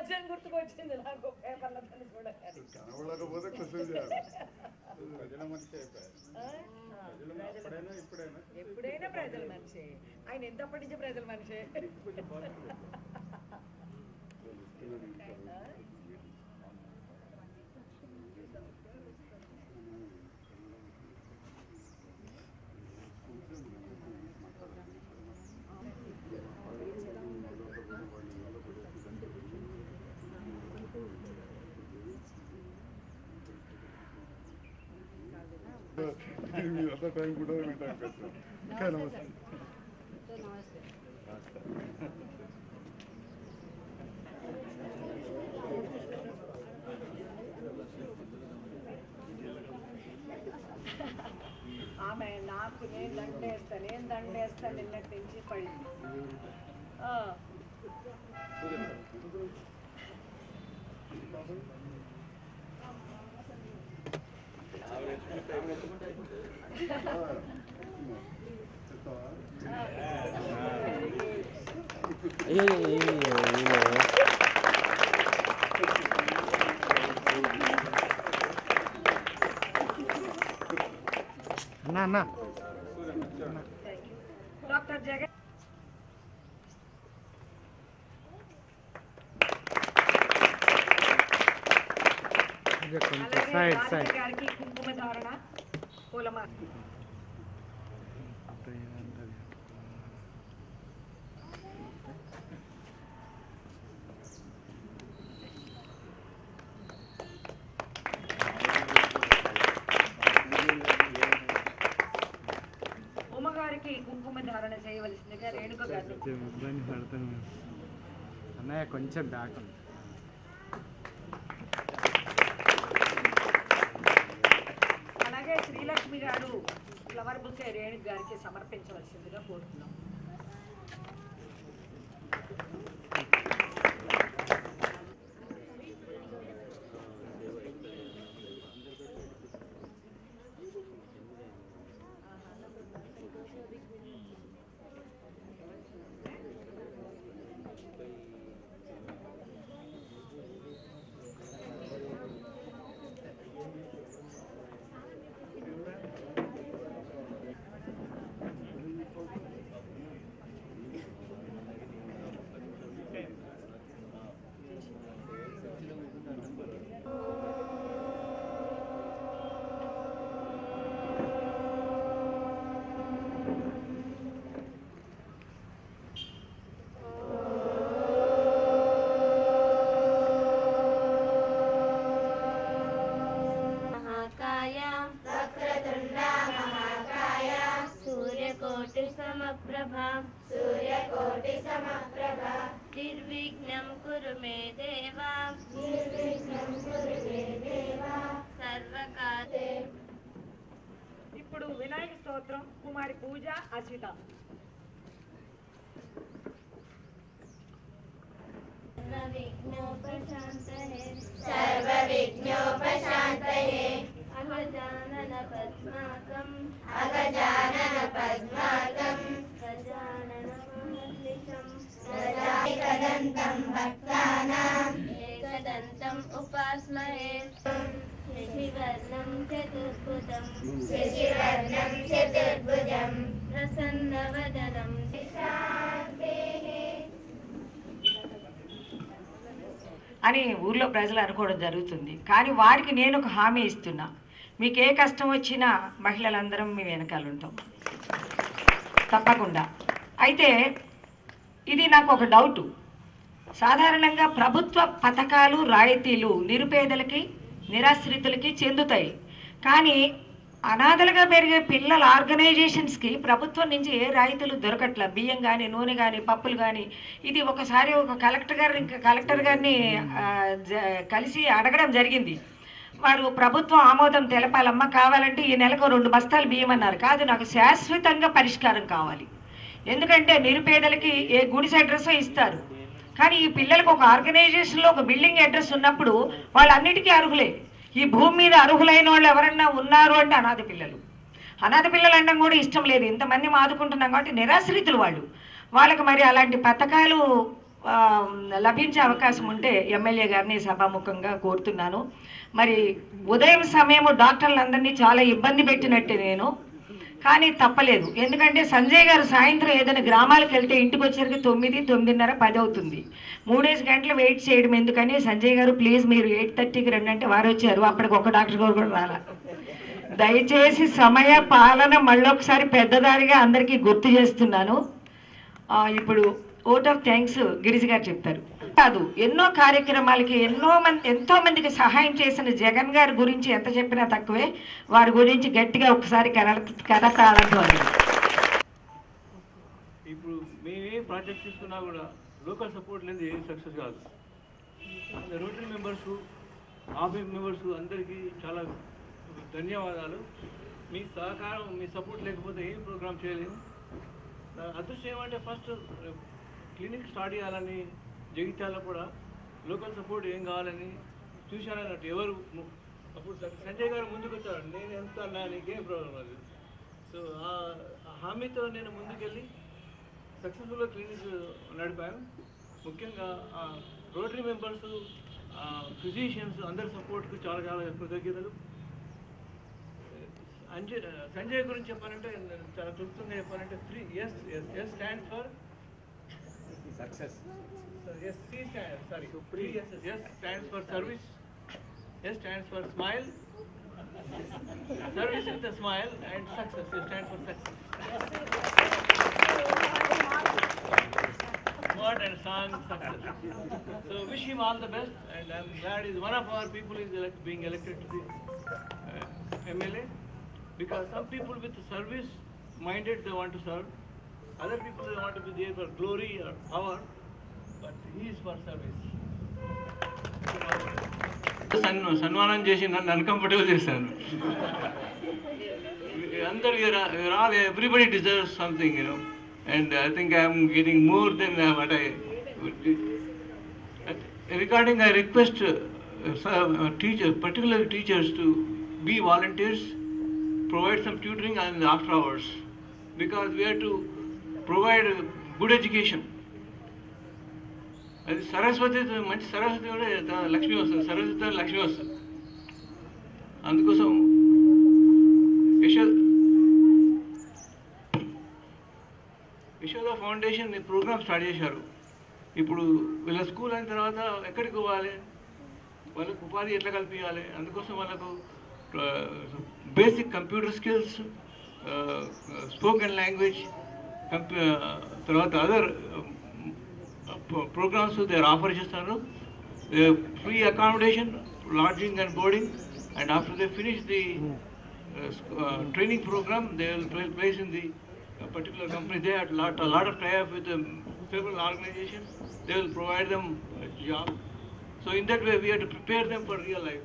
విషయం గుర్తుకొచ్చింది నాకు పేపర్లో దాన్ని చూడగానే. కనబడకపోతే క్వశ్చన్ చేయాలి ప్రజల మనిషి అయిపోయారు ఆ? ప్రజలు అప్పుడైనా ఇప్పుడైనా ఎప్పుడైనా ప్రజల మనిషి ఆయన ఎంతప్పటి నుంచి ప్రజల మనిషి కొంచెం పాజిటివ్ మీ అంతా టైం కూడా టైం పెట్టాను ఇంకా నమస్తే ఆమె నాకు నేను దండేస్తా నేను దండేస్తా నిన్నటి నుంచి పడి ఆ. చెప్తావా అయ్యో అయ్యో, అయ్యో, అయ్యో. అన్నా అన్నా డాక్టర్ జగన్ ఇది కొంచెం అలాగే సైడ్ రాధిక సైడ్ గారికి కుంకుమ ధారణ పూలమాల ఉమ్మగారికి కుంకుమ ధారణ చేయవలసిందిగా రేణుక గారిని కొంచెం ఇబ్బంది పడుతుంది అన్నయ్య కొంచెం బ్యాక్ ఉంది అలాగే శ్రీలక్ష్మి గారు ఫ్లవర్ బుకే రేణుక గారికి సమర్పించవలసిందిగా కోరుతున్నాం महाकाय वक्रतुण्डा महाकाय सूर्यकोटि समप्रभा सूर्यकोटि समप्रभा निर्विघ्नं कुरु मे देवा निर्विघ्नं कुरु मे देवा सर्वकाले ఇప్పుడు వినాయక స్తోత్రం కుమారి పూజ అసిత सर्वविघ्नोपशान्तये सर्वविघ्नोपशान्तये अगजानन पद्माकम् अगजानन पद्माकम् गजाननमहर्निशम् गजानदन्तं भक्तानाम् एकदन्तम् उपास्महे शशिवर्णं चतुर्भुजं शशिवर्णं चतुर्भुजं प्रसन्नवदनं शान्तेः అని ఊర్లో ప్రజలు అనుకోవడం జరుగుతుంది కానీ వారికి నేను ఒక హామీ ఇస్తున్నా మీకు ఏ కష్టం వచ్చినా మహిళలందరం మీ వెనకాల ఉంటాం తప్పకుండా అయితే ఇది నాకు ఒక డౌటు సాధారణంగా ప్రభుత్వ పథకాలు రాయితీలు నిరుపేదలకి నిరాశ్రితులకి చెందుతాయి కానీ అనాథలుగా పెరిగే పిల్లల ఆర్గనైజేషన్స్కి ప్రభుత్వం నుంచి ఏ రాయితీలు దొరకట్ల బియ్యం కానీ నూనె కానీ పప్పులు కానీ ఇది ఒకసారి ఒక కలెక్టర్ గారిని కలెక్టర్ గారిని ఆ, జ- కలిసి అడగడం జరిగింది వారు ప్రభుత్వం ఆమోదం తెలపాలమ్మా కావాలంటే ఈ నెలకు రెండు బస్తాలు బియ్యం అన్నారు కాదు నాకు శాశ్వతంగా పరిష్కారం కావాలి ఎందుకంటే నిరుపేదలకి ఏ గుడిసె అడ్రస్ ఇస్తారు కానీ ఈ పిల్లలకు ఒక ఆర్గనైజేషన్లో ఒక బిల్డింగ్ అడ్రస్ ఉన్నప్పుడు వాళ్ళన్నిటికీ అర్హులే ఈ భూమి మీద అర్హులైన వాళ్ళు ఎవరన్నా ఉన్నారు అంటే అనాథ పిల్లలు అనాథ పిల్లలు అనడం కూడా ఇష్టం లేదు ఇంతమంది ఆదుకుంటున్నాం కాబట్టి నిరాశ్రితులు వాళ్ళు వాళ్ళకి మరి అలాంటి పథకాలు ఆ, లభించే అవకాశం ఉంటే ఎమ్మెల్యే గారిని సభాముఖంగా కోరుతున్నాను మరి ఉదయం సమయం డాక్టర్లందరినీ చాలా ఇబ్బంది పెట్టినట్టే నేను కానీ తప్పలేదు ఎందుకంటే సంజయ్ గారు సాయంత్రం ఏదైనా గ్రామాలకు వెళ్తే ఇంటికి వచ్చేసరికి తొమ్మిది తొమ్మిదిన్నర పది అవుతుంది మూడేసి గంటలు వెయిట్ చేయడం ఎందుకని సంజయ్ గారు ప్లీజ్ మీరు ఎయిట్ థర్టీకి రండి అంటే వారు వచ్చారు అప్పటికి ఒక డాక్టర్ గారు కూడా రాలా దయచేసి సమయ పాలన మళ్ళొకసారి పెద్దదారిగా అందరికీ గుర్తు చేస్తున్నాను ఆ, ఇప్పుడు ఓట్ ఆఫ్ థ్యాంక్స్ గిరిజ గారు చెప్తారు కాదు ఎన్నో కార్యక్రమాలకి ఎన్నో మంది ఎంతో మందికి సహాయం చేసిన జగన్ గారి గురించి ఎంత చెప్పినా తక్కువే వారి గురించి గట్టిగా ఒకసారి కర కరతాళంతో ఇప్పుడు మేము ఏ ప్రాజెక్ట్ తీసుకున్నా కూడా లోకల్ సపోర్ట్ లేదు ఏం సక్సెస్ కాదు రోటరీ మెంబర్స్ ఆఫీస్ మెంబర్స్ అందరికీ చాలా ధన్యవాదాలు మీ సహకారం మీ సపోర్ట్ లేకపోతే ఏం ప్రోగ్రామ్ చేయలేము నా అదృష్టం ఏమంటే ఫస్ట్ క్లినిక్ స్టార్ట్ చేయాలని జగిత్యాల కూడా లోకల్ సపోర్ట్ ఏం కావాలని చూశాను అన్నట్టు ఎవరు ము- అప్పుడు స- సంజయ్ గారు ముందుకు వచ్చారు నేను ఎంత అన్నా నీకేం ప్రాబ్లం అది సో ఆ ఆ హామీతో నేను ముందుకెళ్ళి సక్సెస్ఫుల్గా క్లినిక్ నడిపాను ముఖ్యంగా రోటరీ మెంబర్స్ ఫిజిషియన్స్ అందరి సపోర్ట్కి చాలా చాలా కృతజ్ఞతలు అంజయ్ సంజయ్ గురించి చెప్పాలంటే నేను చాలా క్లుప్తంగా చెప్పాలంటే three S S S stand for success S C stand sorry three S S stands for service S stands for smile service with smile and success S stand for success word and song success. So wish him all the best and I'm glad is one of our people is elect, being elected to the uh, MLA because some people with service minded they want to serve. Other people they want to be there for glory or power, but he is for service. సన్ సన్మానం చేసి నన్ను uncomfortable చేశాను అందరు all everybody deserves something you know and I think I'm getting more then what I regarding I request teacher particular teachers to be volunteers provide some tutoring and after hours because we have to provide good education. అది సరస్వతి మంచి సరస్వతి కూడా త- లక్ష్మి వస్తుంది సరస్వతి లక్ష్మి వస్తుంది అందుకోసం యశో Yashoda foundation ఈ program start చేశారు ఇప్పుడు వీళ్ళ స్కూల్ అయిన తర్వాత ఎక్కడికి పోవాలి వాళ్ళకు ఉపాధి ఎట్లా కల్పించాలి అందుకోసం వాళ్ళకు basic computer skills spoken language తర్వాత అదర్ ప్రోగ్రామ్స్ దే ఆఫర్ చేస్తారు free accommodation lodging and boarding and after they finish the training program they will place in the particular company they had lot, a lot of tie-up with the several organizations. They will provide them a job. So in that way, we have to prepare them for real life.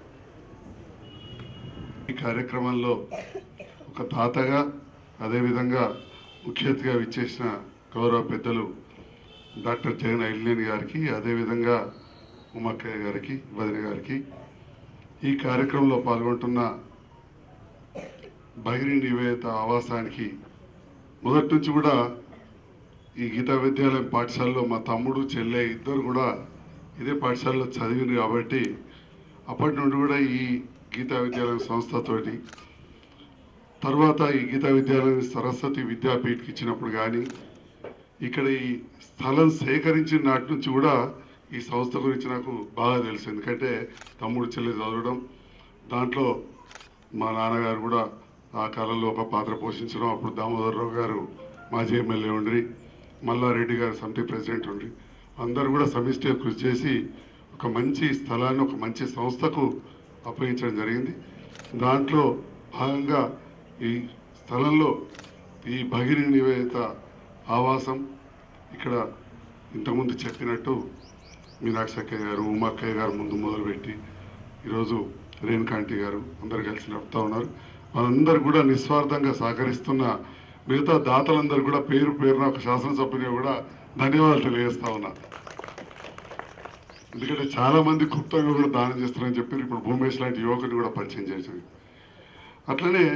ఈ కార్యక్రమంలో ఒక తాతగా అదేవిధంగా ముఖ్య అతిథిగా విచ్చేసిన గౌరవ పెద్దలు doctor Jagan ఐలినేని గారికి అదేవిధంగా ఉమాక్కయ్య గారికి వదిన గారికి ఈ కార్యక్రమంలో పాల్గొంటున్న బహిరీ నివేదిత ఆవాసానికి మొదటి నుంచి కూడా ఈ గీతా విద్యాలయం పాఠశాలలో మా తమ్ముడు చెల్లె ఇద్దరు కూడా ఇదే పాఠశాలలో చదివింది కాబట్టి అప్పటి నుండి కూడా ఈ గీతా విద్యాలయం సంస్థతోటి తర్వాత ఈ గీతా విద్యాలయం సరస్వతి విద్యాపీఠకి ఇచ్చినప్పుడు కానీ ఇక్కడ ఈ స్థలం సేకరించిన నాటి నుంచి కూడా ఈ సంస్థ గురించి నాకు బాగా తెలుసు ఎందుకంటే తమ్ముడు చెల్లి చదవడం దాంట్లో మా నాన్నగారు కూడా ఆ కాలంలో ఒక పాత్ర పోషించడం అప్పుడు దామోదరరావు గారు మాజీ ఎమ్మెల్యే ఉండ్రి మల్లారెడ్డి గారు సమితి ప్రెసిడెంట్ ఉండ్రి అందరూ కూడా సమిష్టిగా కృషి చేసి ఒక మంచి స్థలాన్ని ఒక మంచి సంస్థకు అప్పగించడం జరిగింది దాంట్లో భాగంగా ఈ స్థలంలో ఈ భగిరి నివేదిత ఆవాసం ఇక్కడ ఇంతకుముందు చెప్పినట్టు మీనాక్షక్కయ్య గారు ఉమాక్కయ్య గారు ముందు మొదలుపెట్టి ఈరోజు రేణుకాంటి గారు అందరు కలిసి నడుపుతా ఉన్నారు వాళ్ళందరూ కూడా నిస్వార్థంగా సహకరిస్తున్న మిగతా దాతలందరూ కూడా పేరు పేరున ఒక శాసనసభ్యునిగా కూడా ధన్యవాదాలు తెలియజేస్తా ఉన్నా ఎందుకంటే చాలా మంది గుప్తంగా కూడా దానం చేస్తారని చెప్పి ఇప్పుడు భూమేష్ లాంటి యువకుని కూడా పరిచయం చేశారు అట్లనే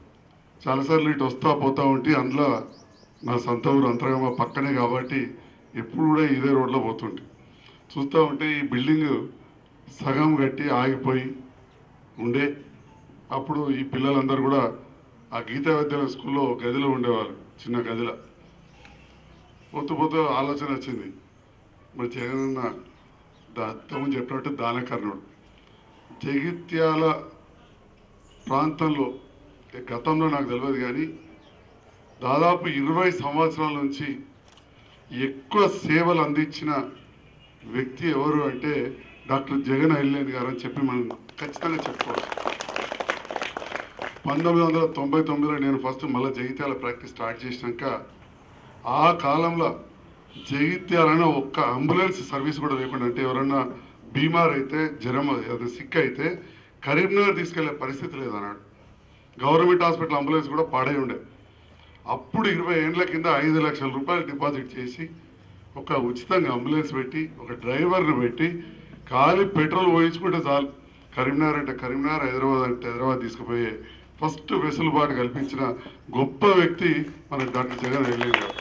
చాలాసార్లు ఇటు వస్తా పోతా ఉంటే అందులో నా సొంత ఊరు అంతర్గమ పక్కనే కాబట్టి ఎప్పుడు కూడా ఇదే రోడ్లో పోతుంటే చూస్తూ ఉంటే ఈ బిల్డింగ్ సగం కట్టి ఆగిపోయి ఉండే అప్పుడు ఈ పిల్లలందరూ కూడా ఆ గీతా విద్యాలయ స్కూల్లో గదిలో ఉండేవారు చిన్న గదిలో పోతూ పోతూ ఆలోచన వచ్చింది మరి జగనన్న దత్తము చెప్పినట్టు దానకర్ణుడు జగిత్యాల ప్రాంతంలో గతంలో నాకు తెలియదు కానీ దాదాపు ఇరవై సంవత్సరాల నుంచి ఎక్కువ సేవలు అందించిన వ్యక్తి ఎవరు అంటే డాక్టర్ జగన్ ఐలేని గారు అని చెప్పి మనం ఖచ్చితంగా చెప్పుకోవచ్చు పంతొమ్మిది వందల తొంభై తొమ్మిదిలో నేను ఫస్ట్ మళ్ళీ జగిత్యాల ప్రాక్టీస్ స్టార్ట్ చేసినాక ఆ కాలంలో జగిత్యాలనే ఒక్క అంబులెన్స్ సర్వీస్ కూడా లేకుండా అంటే ఎవరన్నా బీమార్ అయితే జ్వరం అది సిక్ అయితే కరీంనగర్ తీసుకెళ్లే పరిస్థితి లేదన్నాడు గవర్నమెంట్ హాస్పిటల్ అంబులెన్స్ కూడా పాడై ఉండే అప్పుడు ఇరవై ఏండ్ల కింద ఐదు లక్షల రూపాయలు డిపాజిట్ చేసి ఒక ఉచితంగా అంబులెన్స్ పెట్టి ఒక డ్రైవర్ని పెట్టి ఖాళీ పెట్రోల్ పోయించుకుంటే చాలు కరీంనగర్ అంటే కరీంనగర్ హైదరాబాద్ అంటే హైదరాబాద్ తీసుకుపోయే ఫస్ట్ వెసులుబాటు కల్పించిన గొప్ప వ్యక్తి మన డాక్టర్ జగన్ రెడ్డి గారు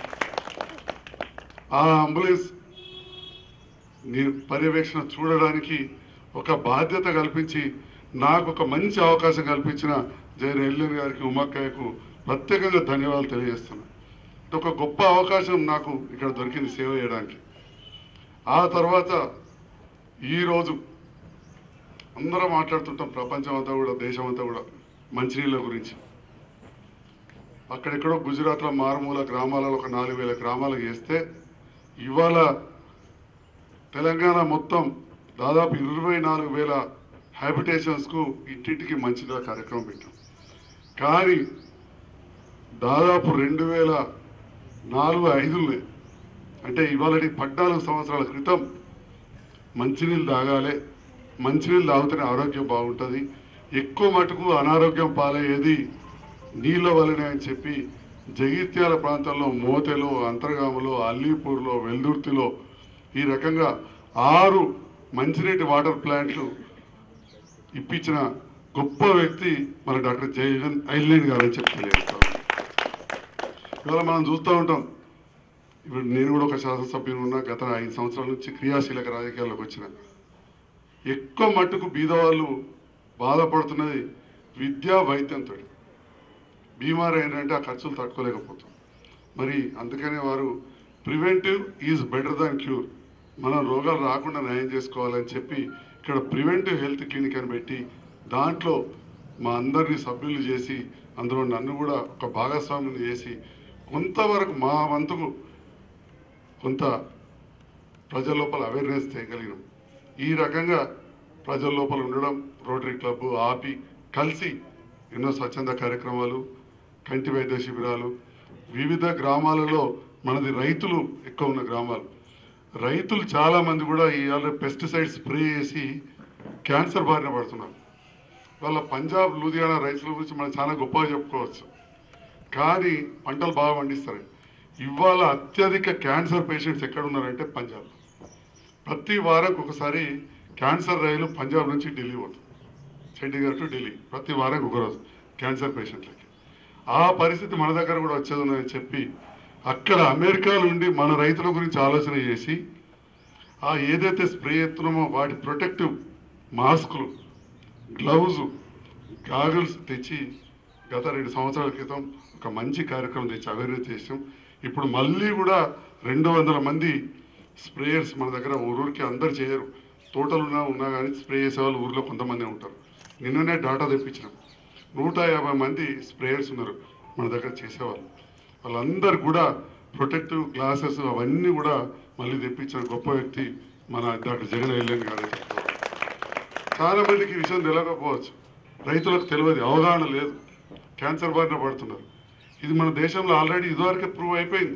ఆ అంబులెన్స్ ని- పర్యవేక్షణ చూడడానికి ఒక బాధ్యత కల్పించి నాకు ఒక మంచి అవకాశం కల్పించిన జగన్ ఎల్లేని గారికి ఉమ్మక్కయ్యకు ప్రత్యేకంగా ధన్యవాదాలు తెలియజేస్తున్నాను ఇది ఒక గొప్ప అవకాశం నాకు ఇక్కడ దొరికింది సేవ చేయడానికి ఆ తర్వాత ఈరోజు అందరం మాట్లాడుతుంటాం ప్రపంచం అంతా కూడా దేశం అంతా కూడా మంచినీళ్ళ గురించి అక్కడెక్కడో గుజరాత్లో మారుమూల గ్రామాలలో ఒక నాలుగు వేల గ్రామాలకు వేస్తే ఇవాళ తెలంగాణ మొత్తం దాదాపు ఇరవై నాలుగు వేల హ్యాబిటేషన్స్కు ఇంటింటికి మంచినీళ్ళ కార్యక్రమం పెట్టాం కానీ దాదాపు రెండు వేల నాలుగు ఐదులే అంటే ఇవాళ పద్నాలుగు సంవత్సరాల క్రితం మంచినీళ్ళు తాగాలి మంచినీళ్ళు తాగితేనే ఆరోగ్యం బాగుంటుంది ఎక్కువ మటుకు అనారోగ్యం పాలయ్యేది నీళ్ళ వల్లనే అని చెప్పి జగిత్యాల ప్రాంతంలో మోతెలో అంతర్గాములో అల్లీపూర్లో వెల్దుర్తిలో ఈ రకంగా ఆరు మంచినీటి వాటర్ ప్లాంట్లు ఇప్పించిన గొప్ప వ్యక్తి మన డాక్టర్ జగన్ ఐలేని గారు అని చెప్పి తెలియజేస్తాను ఇవాళ మనం చూస్తూ ఉంటాం ఇప్పుడు నేను కూడా ఒక శాసనసభ్యుని ఉన్నా గత ఐదు సంవత్సరాల నుంచి క్రియాశీలక రాజకీయాల్లోకి వచ్చిన ఎక్కువ మట్టుకు బీదవాళ్ళు బాధపడుతున్నది విద్యా వైద్యంతో బీమార్ ఏంటంటే ఆ ఖర్చులు తట్టుకోలేకపోతాం మరి అందుకనే వారు preventive is better than cure మనం రోగాలు రాకుండా న్యాయం చేసుకోవాలని చెప్పి ఇక్కడ ప్రివెంటివ్ హెల్త్ క్లినిక్ అని పెట్టి దాంట్లో మా అందరినీ సభ్యులు చేసి అందులో నన్ను కూడా ఒక భాగస్వామిని చేసి కొంతవరకు మా వంతుకు కొంత ప్రజల లోపల అవేర్నెస్ చేయగలిగినాం ఈ రకంగా ప్రజల లోపల ఉండడం రోటరీ క్లబ్ ఆపి కలిసి ఎన్నో స్వచ్ఛంద కార్యక్రమాలు కంటి వైద్య శిబిరాలు వివిధ గ్రామాలలో మనది రైతులు ఎక్కువ ఉన్న గ్రామాలు రైతులు చాలా మంది కూడా ఇవాళ పెస్టిసైడ్ స్ప్రే చేసి క్యాన్సర్ బారిన పడుతున్నారు వాళ్ళ పంజాబ్ లూధియానా రైతుల గురించి మనం చాలా గొప్పగా చెప్పుకోవచ్చు కానీ పంటలు బాగా పండిస్తారు ఇవాళ అత్యధిక క్యాన్సర్ పేషెంట్స్ ఎక్కడ ఉన్నారంటే పంజాబ్ ప్రతి వారం ఒకసారి క్యాన్సర్ రైలు పంజాబ్ నుంచి ఢిల్లీ పోతుంది చండీగఢ్ టు ఢిల్లీ ప్రతి వారం ఒకరోజు క్యాన్సర్ పేషెంట్లకి ఆ పరిస్థితి మన దగ్గర కూడా వచ్చేది ఉందని చెప్పి అక్కడ అమెరికా నుండి మన రైతుల గురించి ఆలోచన చేసి ఆ ఏదైతే స్ప్రే ఎత్తున్నామో వాటి ప్రొటెక్టివ్ మాస్కులు గ్లౌజ్ గాగుల్స్ తెచ్చి గత రెండు సంవత్సరాల క్రితం ఒక మంచి కార్యక్రమం తెచ్చి అవేర్నెస్ చేసాం ఇప్పుడు మళ్ళీ కూడా రెండు వందల మంది స్ప్రేయర్స్ మన దగ్గర ఊరూరికి అందరు చేయరు తోటలు ఉన్నా ఉన్నా కానీ స్ప్రే చేసే వాళ్ళు ఊర్లో కొంతమంది ఉంటారు నిన్ననే డాటా తెప్పించినాం నూట యాభై మంది స్ప్రేయర్స్ ఉన్నారు మన దగ్గర చేసేవాళ్ళు వాళ్ళందరూ కూడా ప్రొటెక్టివ్ గ్లాసెస్ అవన్నీ కూడా మళ్ళీ తెప్పించిన గొప్ప వ్యక్తి మన డాక్టర్ జగన్ ఎల్ఎన్ గారు అని చెప్తారు చాలా మందికి ఈ విషయం తెలియకపోవచ్చు రైతులకు తెలియదు అవగాహన లేదు క్యాన్సర్ బారిన పడుతున్నారు ఇది మన దేశంలో ఆల్రెడీ ఇదివరకే ప్రూవ్ అయిపోయింది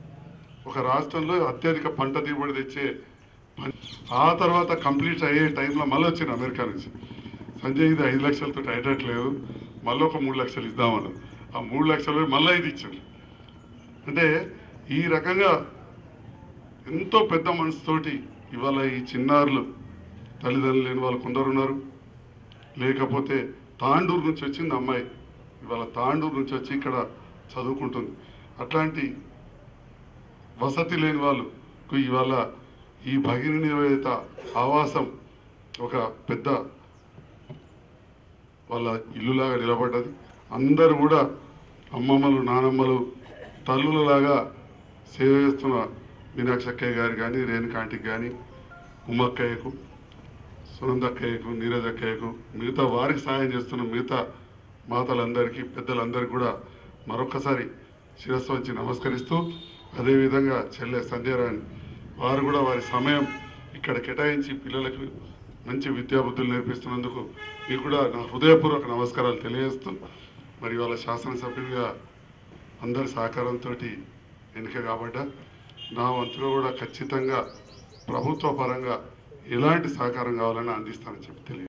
ఒక రాష్ట్రంలో అత్యధిక పంట దిగుబడి తెచ్చే పం- ఆ తర్వాత కంప్లీట్ అయ్యే టైంలో మళ్ళీ వచ్చింది అమెరికా నుంచి సంజయ్ ఇది ఐదు లక్షలతో అయ్యేటట్లేదు మళ్ళీ ఒక మూడు లక్షలు ఇద్దామన్నారు ఆ మూడు లక్షలు మళ్ళీ ఇది ఇచ్చారు అంటే ఈ రకంగా ఎంతో పెద్ద మనసుతోటి ఇవాళ ఈ చిన్నారులు తల్లిదండ్రులు లేని వాళ్ళు కొందరు ఉన్నారు లేకపోతే తాండూరు నుంచి వచ్చింది అమ్మాయి ఇవాళ తాండూరు నుంచి వచ్చి ఇక్కడ చదువుకుంటుంది అట్లాంటి వసతి లేని వాళ్ళకు ఇవాళ ఈ భగిని నివేదిత ఆవాసం ఒక పెద్ద వాళ్ళ ఇల్లులాగా నిలబడ్డది అందరూ కూడా అమ్మమ్మలు నానమ్మలు తల్లులలాగా సేవ చేస్తున్న మీనాక్షి అక్కయ్య గారు కానీ రేణుకాంటికి కానీ ఉమ్మక్కయ్యకు సునందక్కయ్యకు నీరజక్కయ్యకు మిగతా వారికి సాయం చేస్తున్న మిగతా మాతలందరికీ పెద్దలందరికీ కూడా మరొకసారి శిరస్సు వచ్చి నమస్కరిస్తూ అదేవిధంగా చెల్లె సంధ్యారాణి వారు కూడా వారి సమయం ఇక్కడ కేటాయించి పిల్లలకు మంచి విద్యాబుద్ధులు నేర్పిస్తున్నందుకు మీకు కూడా నా హృదయపూర్వక నమస్కారాలు తెలియజేస్తూ మరి వాళ్ళ శాసనసభ్యులుగా అందరి సహకారంతో ఎన్నిక కాబడ్డా నా వంతుగా కూడా ఖచ్చితంగా ప్రభుత్వ పరంగా ఎలాంటి సహకారం కావాలని అందిస్తానని చెప్పి తెలియదు